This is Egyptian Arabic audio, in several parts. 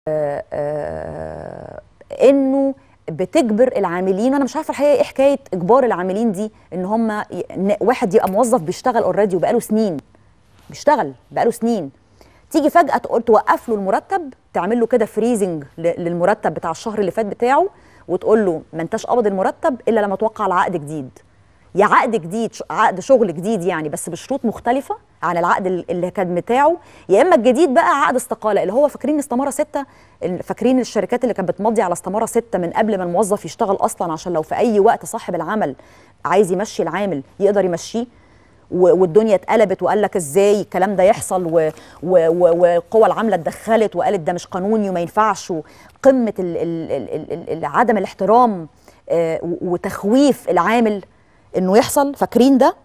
آه، انه بتجبر العاملين وانا مش عارفه الحقيقه ايه حكايه اجبار العاملين دي ان هم ي... إن واحد يبقى موظف بيشتغل اوريدي وبقاله سنين بيشتغل بقاله سنين تيجي فجاه تقول توقف له المرتب تعمل له كده فريزنج للمرتب بتاع الشهر اللي فات بتاعه وتقول له ما انتش قابض المرتب الا لما توقع على عقد جديد يا عقد جديد ش- عقد شغل جديد يعني بس بشروط مختلفه عن العقد ال- اللي كان بتاعه يا اما الجديد بقى عقد استقاله اللي هو فاكرين استماره سته ال- فاكرين الشركات اللي كانت بتمضي على استماره سته من قبل ما الموظف يشتغل اصلا عشان لو في اي وقت صاحب العمل عايز يمشي العامل يقدر يمشيه و- والدنيا اتقلبت وقال لك ازاي الكلام ده يحصل و- و- و- والقوى العامله اتدخلت وقالت ده مش قانوني وما ينفعش وقمه ال- ال- ال- ال- ال- عدم الاحترام آه، و- وتخويف العامل انه يحصل فاكرين ده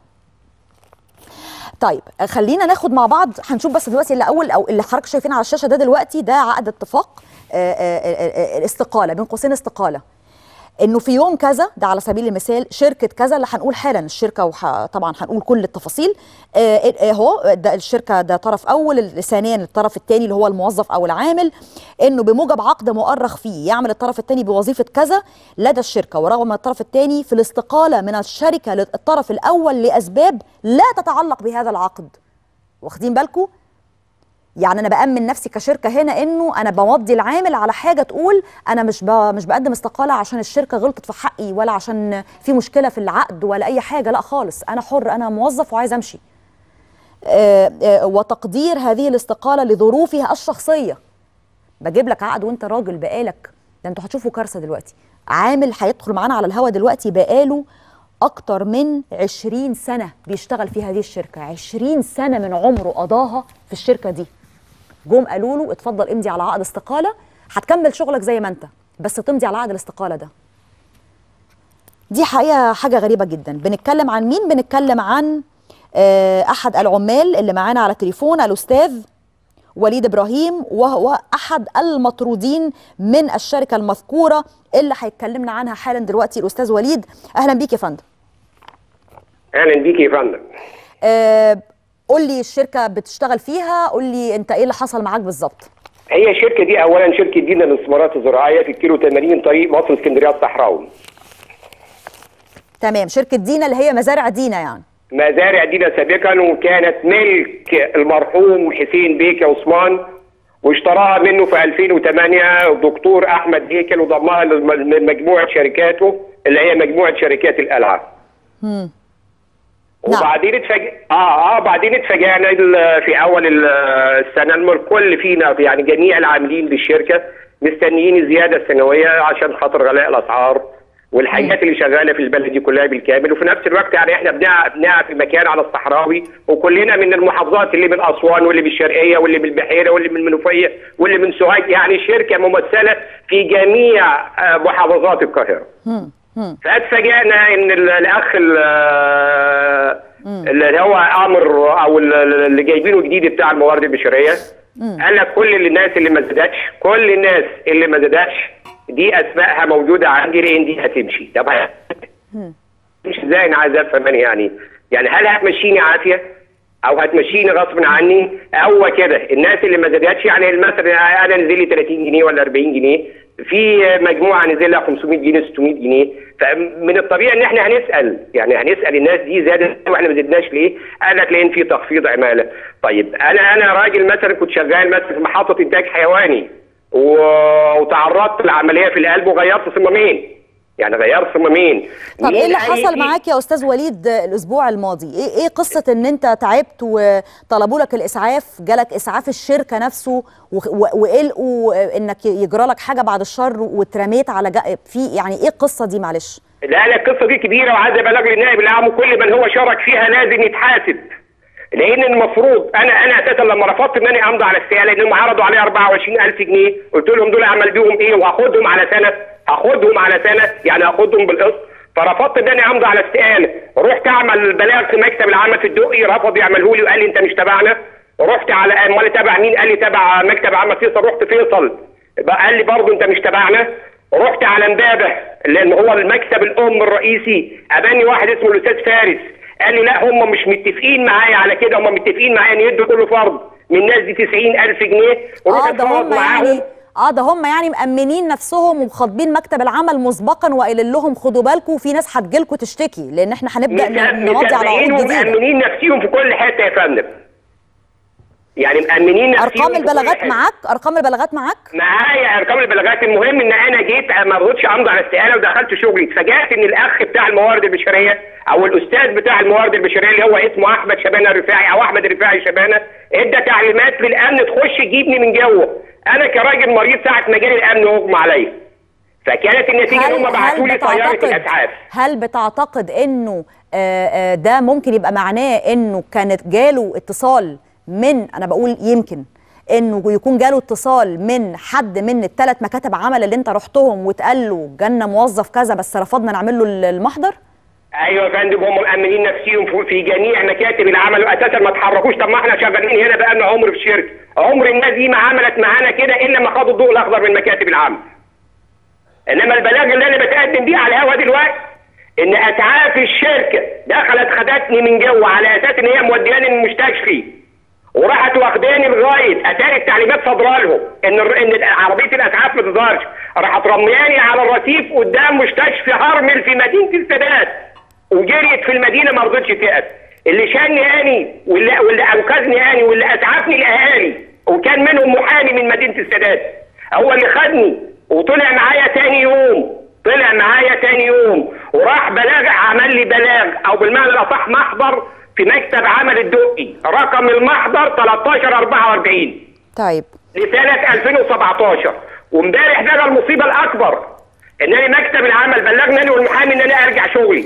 طيب خلينا ناخد مع بعض هنشوف بس دلوقتي اللي اول او اللي حضرتك شايفين على الشاشه ده دلوقتي ده عقد اتفاق آه، آه، آه، آه، الاستقاله بين قوسين استقاله انه في يوم كذا ده على سبيل المثال شركه كذا اللي هنقول حالا الشركه وح... طبعا هنقول كل التفاصيل آه، آه، اهو ده الشركه ده طرف اول ال- ثانيا الطرف الثاني اللي هو الموظف او العامل انه بموجب عقد مؤرخ فيه يعمل الطرف الثاني بوظيفه كذا لدى الشركه ورغم أن الطرف الثاني في الاستقاله من الشركه للطرف الاول لاسباب لا تتعلق بهذا العقد واخدين بالكم يعني انا بامن نفسي كشركه هنا انه انا بمضي العامل على حاجه تقول انا مش ب... مش بقدم استقاله عشان الشركه غلطت في حقي ولا عشان في مشكله في العقد ولا اي حاجه لا خالص انا حر انا موظف وعايز امشي آه، آه، وتقدير هذه الاستقاله لظروفها الشخصيه بجيب لك عقد وانت راجل بقالك ده انتوا هتشوفوا كارثه دلوقتي عامل هيدخل معانا على الهوا دلوقتي بقاله اكتر من 20 سنه بيشتغل في هذه الشركه 20 سنه من عمره قضاها في الشركه دي جم قالوا له اتفضل امضي على عقد استقاله هتكمل شغلك زي ما انت بس تمضي على عقد الاستقاله ده دي حقيقه حاجه غريبه جدا بنتكلم عن مين بنتكلم عن آه، احد العمال اللي معانا على التليفون الاستاذ وليد ابراهيم وهو احد المطرودين من الشركه المذكوره اللي هيتكلمنا عنها حالا دلوقتي الاستاذ وليد اهلا بيك يا فندم اهلا بيك يا فندم آه، قول لي الشركه بتشتغل فيها قول لي انت ايه اللي حصل معاك بالظبط هي الشركه دي اولا شركه دينا للاستثمارات الزراعيه في الكيلو 80 طريق مصر اسكندريه الصحراوي تمام شركه دينا اللي هي مزارع دينا يعني مزارع دينا سابقا وكانت ملك المرحوم حسين بيك عثمان واشتراها منه في 2008 الدكتور احمد هيكل وضمها للم- لمجموعه شركاته اللي هي مجموعه شركات القلعه نعم. وبعدين اتفاجئ اه اه بعدين اتفاجئنا ال- في اول ال- السنه إن الكل فينا يعني جميع العاملين بالشركه مستنيين الزياده السنويه عشان خاطر غلاء الاسعار والحاجات اللي شغاله في البلد دي كلها بالكامل وفي نفس الوقت يعني احنا بنقع بنقع في مكان على الصحراوي وكلنا من المحافظات اللي من اسوان واللي من الشرقيه واللي من البحيره واللي من المنوفيه واللي من سوهاج يعني الشركه ممثله في جميع آه، محافظات القاهره. فاتفاجئنا ان ال- الاخ ال- اللي هو امر او ال- اللي جايبينه جديد بتاع الموارد البشريه قال لك كل الناس اللي ما زادتش كل الناس اللي ما زادتش دي اسمائها موجوده عندي لان دي هتمشي طب ه- مش ازاي انا عايز افهم أنا يعني يعني هل هتمشيني عافيه او هتمشيني غصب عني هو كده الناس اللي ما زادتش يعني مثلا انا نزل لي 30 جنيه ولا 40 جنيه في مجموعه نزل لها 500 جنيه 600 جنيه فمن الطبيعي ان احنا هنسال يعني هنسال الناس دي زادت واحنا ما زدناش ليه؟ قال لك لان في تخفيض عماله طيب انا انا راجل مثلا كنت شغال مثلا في محطه انتاج حيواني و- وتعرضت لعمليه في القلب وغيرت صمامين يعني غيرت صمامين طب ايه مين اللي قال حصل لي- معاك يا استاذ وليد الاسبوع الماضي ايه ايه قصه ان انت تعبت وطلبوا لك الاسعاف جالك اسعاف الشركه نفسه و- و- وقلقوا انك يجرى لك حاجه بعد الشر واترميت على جا في يعني ايه القصه دي معلش لا لا القصه دي كبيره وعايز ابلغ النائب العام وكل من هو شارك فيها لازم يتحاسب لان المفروض انا انا اساسا لما رفضت ان انا امضي على استقاله لانهم عرضوا علي 24000 جنيه قلت لهم دول اعمل بيهم ايه وهاخدهم على سنه هاخدهم على سنه يعني هاخدهم بالقسط فرفضت ان انا امضي على استقاله رحت اعمل بلاغ في مكتب العمل في الدقي رفض يعمله لي وقال لي انت مش تبعنا رحت على امال تبع مين قال لي تبع مكتب عمل فيصل رحت فيصل بقى قال لي برضه انت مش تبعنا رحت على امبابه لان هو المكتب الام الرئيسي اباني واحد اسمه الاستاذ فارس قال لي لا هم مش متفقين معايا على كده هم متفقين معايا ان يدوا كل فرد من الناس دي 90000 جنيه اه ورحت ده اتفاوض هم يعني اه ده هم يعني مأمنين نفسهم ومخاطبين مكتب العمل مسبقا وقايلين لهم خدوا بالكم في ناس هتجيلكم تشتكي لان احنا هنبدا ن- نمضي على متابعين عقود جديده ومأمنين نفسيهم في كل حته يا فندم يعني مأمنين نفسيهم ارقام في كل البلاغات حتة. معاك ارقام البلاغات معاك معايا ارقام البلاغات المهم ان انا جيت ما رضيتش امضي على استقاله ودخلت شغلي اتفاجئت ان الاخ بتاع الموارد البشريه او الاستاذ بتاع الموارد البشريه اللي هو اسمه احمد شبانه الرفاعي او احمد الرفاعي شبانه ادى تعليمات للامن تخش تجيبني من جوه انا كراجل مريض ساعه ما جالي الامن اغمى عليا فكانت النتيجه ان هم بعتوا لي طياره الاسعاف هل بتعتقد انه آه، آه، ده ممكن يبقى معناه انه كانت جاله اتصال من انا بقول يمكن انه يكون جاله اتصال من حد من الثلاث مكاتب عمل اللي انت رحتهم واتقال له جالنا موظف كذا بس رفضنا نعمل له المحضر ايوه يا فندم هم مأمنين نفسيهم في- في جميع مكاتب العمل واساسا ما اتحركوش طب ما احنا شغالين هنا بقالنا عمر في الشركه عمر الناس دي ما عملت معانا كده الا ما خدوا الضوء الاخضر من مكاتب العمل انما البلاغ اللي انا بتقدم بيه على الهوا دلوقتي ان اسعاف الشركه دخلت خدتني من جوه على اساس ان هي مودياني المستشفي وراحت واخداني لغايه اتاري التعليمات صادره لهم ان الر- ان عربيه الاسعاف ما تظهرش راحت رمياني على الرصيف قدام مستشفى هرمل في مدينه السادات وجريت في المدينه ما رضتش تقف اللي شاني اني واللي واللي انقذني اني واللي اسعفني الاهالي وكان منهم محامي من مدينه السادات هو اللي خدني وطلع معايا تاني يوم طلع معايا تاني يوم وراح بلاغ عمل لي بلاغ او بالمعنى الاصح محضر في مكتب عمل الدقي رقم المحضر 1344 طيب لسنه 2017 وامبارح بقى المصيبه الاكبر ان انا مكتب العمل بلغني انا والمحامي ان انا ارجع شغلي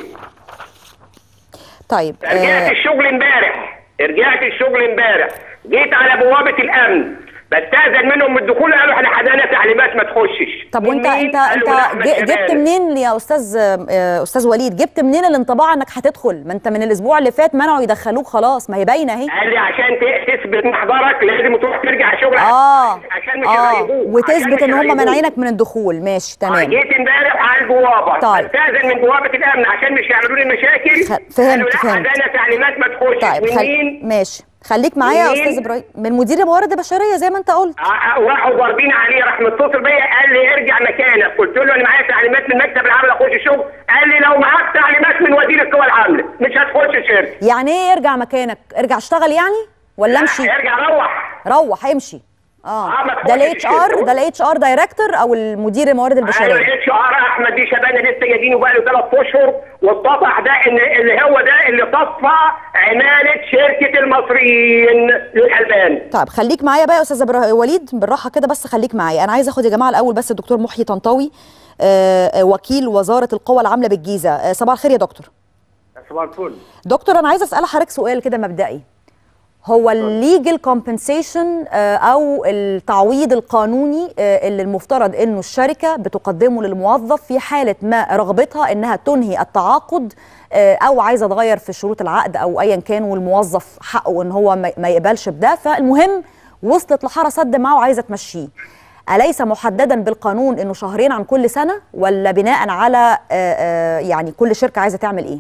طيب رجعت آه الشغل امبارح رجعت الشغل امبارح جيت على بوابه الامن بستاذن منهم من الدخول قالوا احنا حدانا تعليمات ما تخشش طب من وانت مين؟ انت قالوا انت من أحمد ج- جبت شبانة. منين يا استاذ آه، استاذ وليد جبت منين الانطباع انك هتدخل ما انت من الاسبوع اللي فات منعوا يدخلوك خلاص ما هي باينه اهي قال لي عشان ت- تثبت محضرك لازم تروح ترجع شغل اه عشان مش اه هيغيبوك. وتثبت عشان ان مش هم هيغيبوك. مانعينك من الدخول ماشي آه، تمام جيت امبارح على البوابه طيب. استاذن من بوابه الامن عشان مش يعملوا لي مشاكل خ- فهمت- قالوا لا فهمت. حدانا تعليمات ما تخشش طيب من خل... مين؟ ماشي خليك معايا يا مين؟ استاذ ابراهيم من مدير الموارد البشريه زي ما انت قلت آه، آه، وراحوا ضاربين عليه راح متصل بيا قال لي ارجع مكانك قلت له انا معايا تعليمات من مكتب العمل اخش الشغل قال لي لو معاك تعليمات من وزير القوى العامله مش هتخش الشركه يعني ايه ارجع مكانك ارجع اشتغل يعني ولا امشي لا، ارجع روح روح امشي اه آه، ما ده تخشش الاتش ار الشركة. ده الاتش ار دايركتور او المدير الموارد ايوه البشريه الاتش ار احمد دي شبانه لسه جايبينه بقى له ثلاث اشهر واتضح ده ان اللي هو ده اللي تصفى عماله شركه المصريين للالبان طيب خليك معايا بقى يا استاذ إبرا- وليد بالراحه كده بس خليك معايا انا عايزه اخد يا جماعه الاول بس الدكتور محيي طنطاوي آه، آه، وكيل وزاره القوى العامله بالجيزه آه، صباح الخير يا دكتور صباح الفل دكتور انا عايزه اسال حضرتك سؤال كده مبدئي هو الليجل كومبنسيشن او التعويض القانوني آه، اللي المفترض انه الشركه بتقدمه للموظف في حاله ما رغبتها انها تنهي التعاقد آه، او عايزه تغير في شروط العقد او ايا كان والموظف حقه ان هو ما ما يقبلش بده فالمهم وصلت لحاره سد معاه وعايزه تمشيه أليس محددا بالقانون انه شهرين عن كل سنه ولا بناء على آه، آه، يعني كل شركه عايزه تعمل ايه؟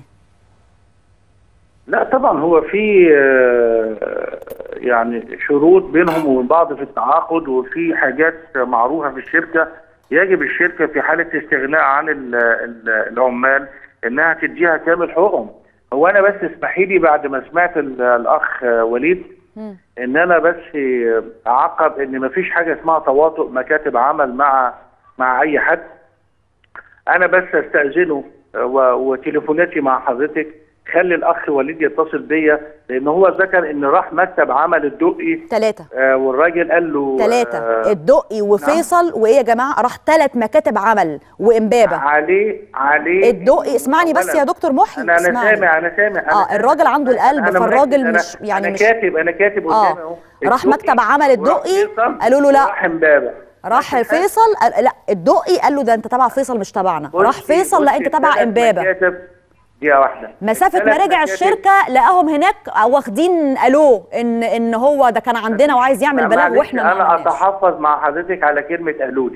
لا طبعا هو في آه، يعني شروط بينهم وبين بعض في التعاقد وفي حاجات معروفه في الشركه يجب الشركه في حاله استغناء عن ال- ال- العمال انها تديها كامل حقوقهم هو انا بس اسمحي لي بعد ما سمعت ال- الاخ وليد ان انا بس اعقب ان مفيش حاجه اسمها تواطؤ مكاتب عمل مع مع اي حد انا بس استاذنه و- وتليفوناتي مع حضرتك خلي الاخ وليد يتصل بيا لان هو ذكر ان راح مكتب عمل الدقي ثلاثه آه والراجل قال له ثلاثة آه الدقي وفيصل وايه يا جماعة راح ثلاث مكاتب عمل وامبابة عليه عليه الدقي اسمعني بس يا دكتور محي انا انا اسمعني. سامع انا سامع أنا اه سامع. الراجل عنده القلب أنا فالراجل مركز. مش أنا يعني انا مش كاتب انا كاتب آه. قدامي اهو راح الدقي مكتب عمل الدقي، وراح فيصل قالوا له لا. وراح امبابه راح ماشي الحال؟ فيصل قال لا الدقي قال له ده انت تبع فيصل مش تبعنا راح بصي- فيصل لا بصي انت تبع الثلاث امبابة مكاتب دقيقة واحدة مسافة ما الثلاث رجع مكاتب- الشركة لقاهم هناك واخدين الو ان ان هو ده كان عندنا وعايز يعمل لا، بلاغ معلش، واحنا ما انا عملناش. اتحفظ مع حضرتك على كلمة قالوا لي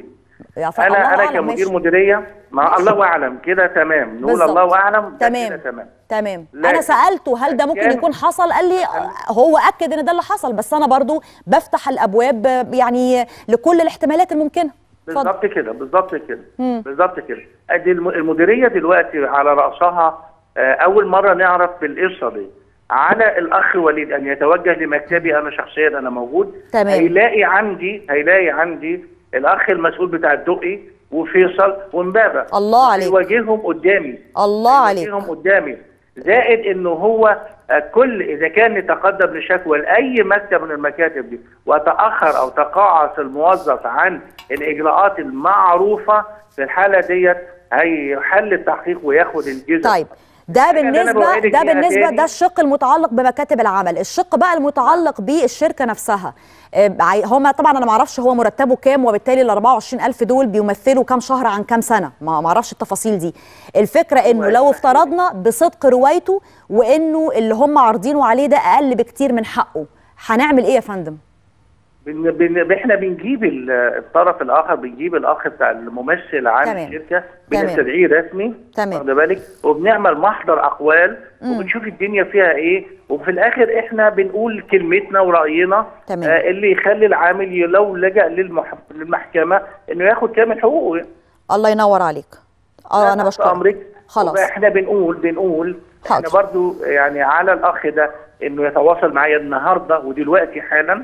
يا ف- الله انا انا أعلم، كمدير ماشي. مديريه ما ماشي. الله اعلم كده تمام نقول بالظبط. الله اعلم ده تمام كده تمام تمام لكن انا سالته هل ده ممكن كان- يكون حصل قال لي آه، هو اكد ان ده اللي حصل بس انا برضو بفتح الابواب آه، يعني لكل الاحتمالات الممكنه اتفضل بالظبط كده بالظبط كده بالظبط كده ادي الم- المديريه دلوقتي على راسها آه، اول مره نعرف بالقصه دي على الاخ وليد ان يتوجه لمكتبي انا شخصيا انا موجود تمام. هيلاقي عندي هيلاقي عندي الاخ المسؤول بتاع الدقي وفيصل ومبابه الله عليك. يواجههم قدامي الله عليك يواجههم قدامي زائد انه هو آه، كل اذا كان يتقدم لشكوى لاي مكتب من المكاتب دي وتاخر او تقاعس الموظف عن الاجراءات المعروفه في الحاله ديت هيحل التحقيق وياخد الجزء طيب ده الحاجة اللي أنا بالنسبه بوعدك ده بيها بالنسبه تاني- ده الشق المتعلق بمكاتب العمل الشق بقى المتعلق بالشركه نفسها آه، عاي- هما طبعا انا ما اعرفش هو مرتبه كام وبالتالي ال 24000 دول بيمثلوا كام شهر عن كام سنه ما ما اعرفش التفاصيل دي الفكره انه لو افترضنا بصدق روايته وانه اللي هم عارضينه عليه ده اقل بكتير من حقه هنعمل ايه يا فندم بن بن احنا بنجيب ال- الطرف الاخر بنجيب الاخ بتاع الممثل عن تمام. الشركه تمام. بنستدعيه رسمي تمام. واخد بالك وبنعمل محضر اقوال وبنشوف الدنيا فيها ايه وفي الاخر احنا بنقول كلمتنا وراينا تمام. آه اللي يخلي العامل ي- لو لجا للمح... للمحكمه انه ياخد كامل حقوقه الله ينور عليك اه انا تحت بشكرك امرك خلاص احنا بنقول بنقول احنا حاضر. برضو يعني على الاخ ده انه يتواصل معايا النهارده ودلوقتي حالا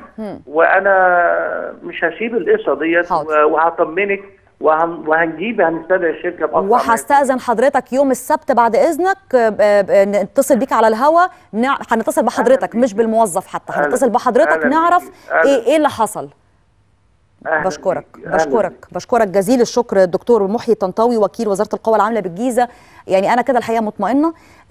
وانا مش هسيب القصه ديت حاضر. و- وهطمنك وهن وهنجيب هنستدعي الشركه بأسرع ما يمكن. وهستأذن حضرتك يوم السبت بعد إذنك آه، آه، نتصل بيك على الهوا نع... هنتصل بحضرتك بيك. مش بالموظف حتى أهلا- هنتصل بحضرتك أهلا نعرف بيك. أهلا. إيه إيه اللي حصل أهلاً بشكرك بيك. أهلاً بشكرك بيك. بشكرك جزيل الشكر الدكتور محيي الطنطاوي وكيل وزاره القوى العامله بالجيزه يعني انا كده الحقيقه مطمئنه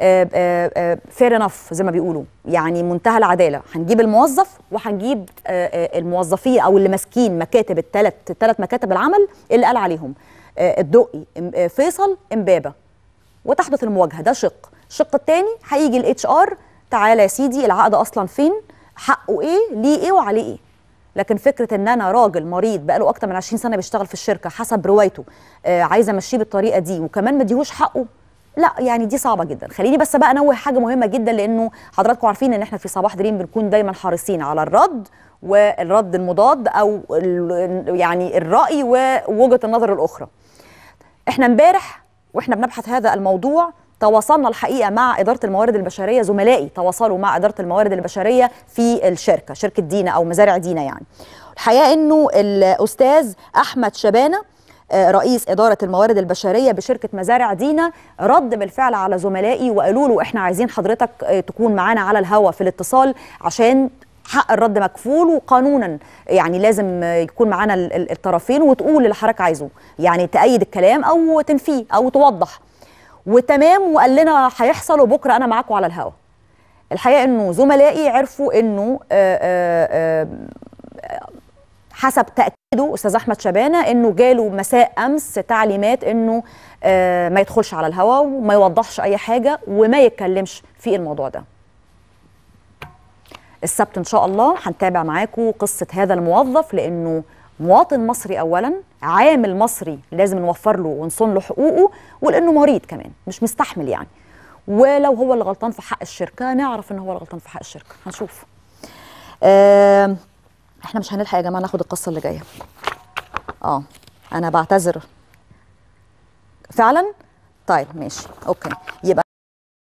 فير انف زي ما بيقولوا يعني منتهى العداله هنجيب الموظف وهنجيب آه، آه، الموظفين او اللي ماسكين مكاتب الثلاث الثلاث مكاتب العمل اللي قال عليهم آه، الدقي إم- آه، فيصل امبابه وتحدث المواجهه ده شق الشق الثاني هيجي الاتش ار تعالى يا سيدي العقد اصلا فين حقه ايه ليه ايه وعليه ايه لكن فكره ان انا راجل مريض بقاله اكتر من 20 سنه بيشتغل في الشركه حسب روايته آه عايزه امشيه بالطريقه دي وكمان ما اديهوش حقه لا يعني دي صعبه جدا خليني بس بقى انوه حاجه مهمه جدا لانه حضراتكم عارفين ان احنا في صباح دريم بنكون دايما حريصين على الرد والرد المضاد او ال- يعني الراي ووجهه النظر الاخرى احنا امبارح واحنا بنبحث هذا الموضوع تواصلنا الحقيقه مع اداره الموارد البشريه زملائي تواصلوا مع اداره الموارد البشريه في الشركه شركه دينا او مزارع دينا يعني الحقيقه انه الاستاذ احمد شبانه آه، رئيس إدارة الموارد البشرية بشركة مزارع دينا رد بالفعل على زملائي وقالوا له إحنا عايزين حضرتك آه، تكون معانا على الهوا في الاتصال عشان حق الرد مكفول وقانونا يعني لازم آه، يكون معانا ال- ال- الطرفين وتقول اللي حضرتك عايزه يعني تأيد الكلام أو تنفيه أو توضح وتمام وقال لنا هيحصل وبكرة أنا معاكم على الهوا الحقيقة إنه زملائي عرفوا إنه آه، آه، آه، حسب تاكيده استاذ احمد شبانه انه جاله مساء امس تعليمات انه آه، ما يدخلش على الهواء وما يوضحش اي حاجه وما يتكلمش في الموضوع ده السبت ان شاء الله هنتابع معاكم قصه هذا الموظف لانه مواطن مصري اولا عامل مصري لازم نوفر له ونصون له حقوقه ولانه مريض كمان مش مستحمل يعني ولو هو اللي غلطان في حق الشركه نعرف ان هو اللي غلطان في حق الشركه هنشوف آه احنا مش هنلحق يا جماعه ناخد القصه اللي جايه اه انا بعتذر فعلا طيب ماشي اوكي يبقى